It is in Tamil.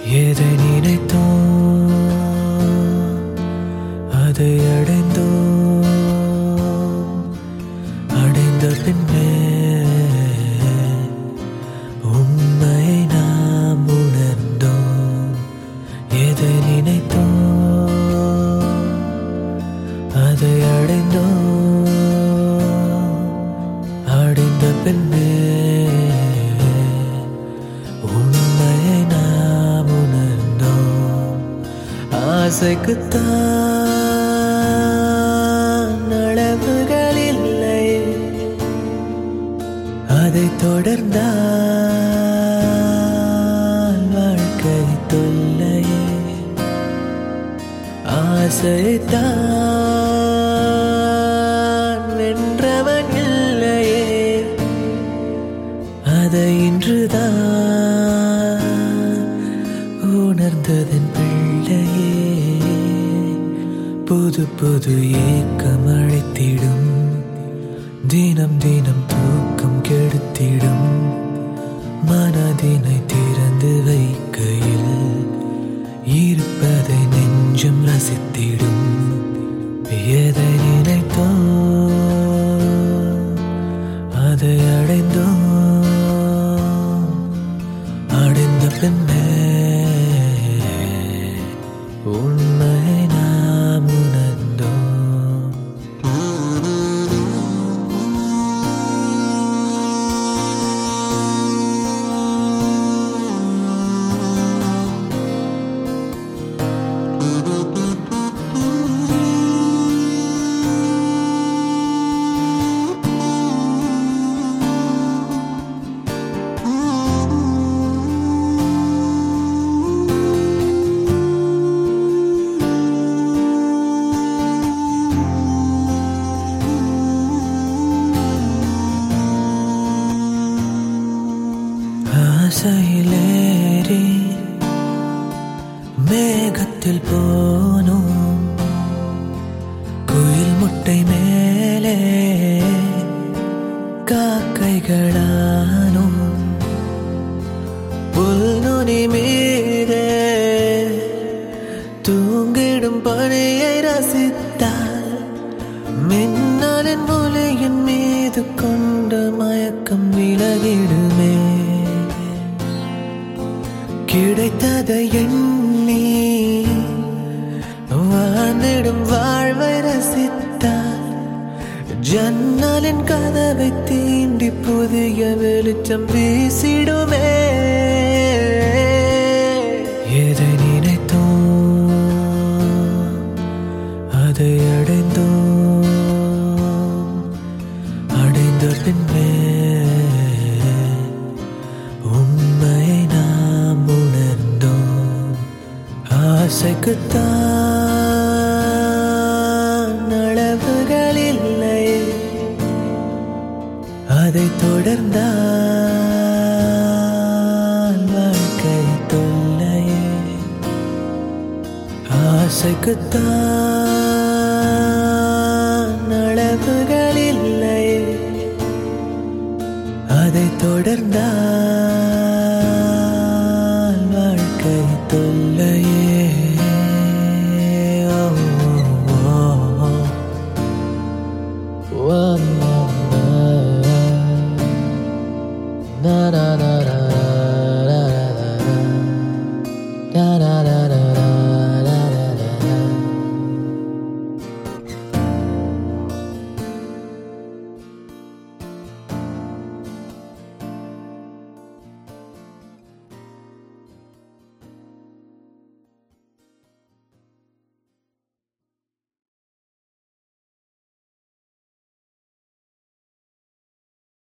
எதை நினைத்தோம் அதை அடைந்தோம் அடைந்த பின்னே உண்மையை நாம் உணர்ந்தோம் எதை நினைத்தோம் அதை அடைந்தோம் அடைந்த பின்னே உண்மையை நாம் உணர்ந்தோம் ஆசைக்குத்தான் அளவுகள் இல்லை அதை தொடர்ந்தால் வாழ்க்கை தொல்லையே ஆசைத்தான் வென்றவன் இல்லையே அதை இன்றுதான் உணர்ந்ததன் பிள்ளையே புது புது ஏக்கம் அழைத்திடும் தினம் தினம் தூக்கம் கெடுத்திடும் மனதினை திறந்து வைக்கையில் இருப்பதை நெஞ்சம் ரசித்திடும் எதை நினைத்தோம் அதை அடைந்தோம் அடைந்த பின்னே உண்மையை நாம் உணர்ந்தோம் ஆசையிலேறி மேகத்தில் போனோம் குயில் முட்டை மேலே காக்கைகளானோம் புல்நுனி மீதே தூங்கிடும் பணியை ரசித்தால் மின்னலின் ஒளியின் மீது கொண்ட மயக்கம் விலகிடுமே கிடைத்ததை எண்ணி வாழ்ந்திடும் வாழ்வை ரசித்தால் ஜன்னலின் கதவை தீண்டி புதிய வெளிச்சம் வீசிடுமே எதை நினைத்தோம் அதை அடைந்தோம் அடைந்த பின்னே உண்மையை நாம் உணர்ந்தோம் ஆசைக்குத்தான் அளவுகள் இல்லை அதை தொடர்ந்தால் வாழ்க்கை தொல்லையே ஆசைக்குத்தான் அளவுகள் இல்லை அதை தொடர்ந்தால்